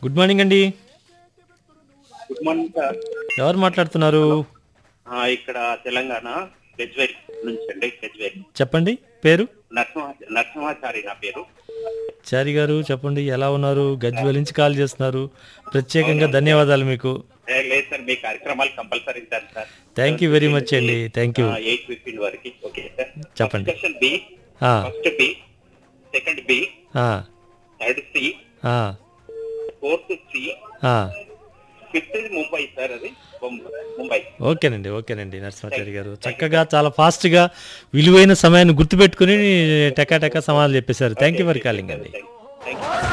Good morning అండి good morning sir ఎవరు మాట్లాడుతున్నారు ఆ, ఇక్కడ తెలంగాణ గజ్వేల్ నుంచి అండి గజ్వేల్ చెప్పండి పేరు నరసింహ నరసింహాచారి నా పేరు చారి గారు చెప్పండి ఎలా ఉన్నారు గజ్వేల్ నుంచి కాల్ చేస్తున్నారు ప్రత్యేకంగా ధన్యవాదాలు మీకు ఏ, లేదు సార్ మీ కార్యక్రమాలు కంపల్సరీ ఉంటారు sir thank you very much అండి థ్యాంక్ యూ ఎయిట్ ఫిఫ్టీన్ వరకు ఓకే సార్ చెప్పండి. క్వశ్చన్ బి ఆ, ఫస్ట్ బి సెకండ్ బి ఆ, థర్డ్ సి ఆ, ఫోర్త్ సి ఆ. ఫిఫ్త్ ముంబై సార్ అది బొంబ- ముంబై ఓకేనండి ఓకేనండి నరసింహాచారి గారు చక్కగా చాలా ఫాస్ట్గా విలువైన సమయాన్ని గుర్తుపెట్టుకుని టకా టకా సమాధానం చెప్పేశారు థ్యాంక్ యూ ఫర్ కాలింగ్ అండి థ్యాంక్ యూ